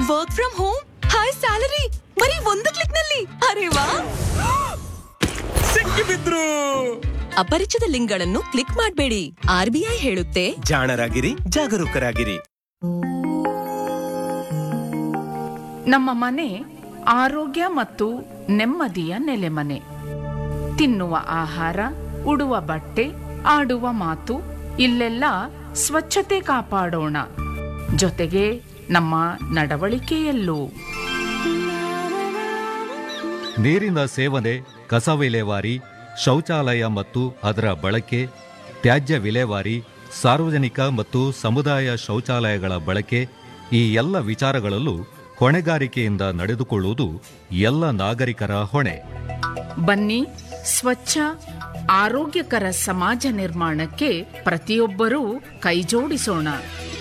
work from home high salary ಬರೀ ಒಂದು click ನಲ್ಲಿ ಅರೆ ವಾ ಸಿಕ್ಕಿಬಿದ್ರು ಅಪರಿಚಿತ ಲಿಂಕ್ಗಳನ್ನು ಕ್ಲಿಕ್ ಮಾಡಬೇಡಿ ಆರ್ಬಿಐ ಹೇಳುತ್ತೆ ಜಾಣರಾಗಿರಿ ಜಾಗರೂಕರಾಗಿರಿ ನಮ್ಮ ಮನೆ ಆರೋಗ್ಯ ಮತ್ತು ನೆಮ್ಮದಿಯ ನೆಲೆಮನೆ ತಿನ್ನುವ ಆಹಾರ ಉಡುವ ಬಟ್ಟೆ ಆಡುವ ಮಾತು ಇಲ್ಲೆಲ್ಲ ಸ್ವಚ್ಛತೆ ಕಾಪಾಡೋಣ ಜೊತೆಗೆ ನಮ್ಮ ನಡವಳಿಕೆಯಲ್ಲೂ ನೀರಿನ ಸೇವನೆ ಕಸ ವಿಲೇವಾರಿ ಶೌಚಾಲಯ ಮತ್ತು ಅದರ ಬಳಕೆ ತ್ಯಾಜ್ಯ ವಿಲೇವಾರಿ ಸಾರ್ವಜನಿಕ ಮತ್ತು ಸಮುದಾಯ ಶೌಚಾಲಯಗಳ ಬಳಕೆ ಈ ಎಲ್ಲ ವಿಚಾರಗಳಲ್ಲೂ ಹೊಣೆಗಾರಿಕೆಯಿಂದ ನಡೆದುಕೊಳ್ಳುವುದು ಎಲ್ಲ ನಾಗರಿಕರ ಹೊಣೆ ಬನ್ನಿ ಸ್ವಚ್ಛ ಆರೋಗ್ಯಕರ ಸಮಾಜ ನಿರ್ಮಾಣಕ್ಕೆ ಪ್ರತಿಯೊಬ್ಬರೂ ಕೈಜೋಡಿಸೋಣ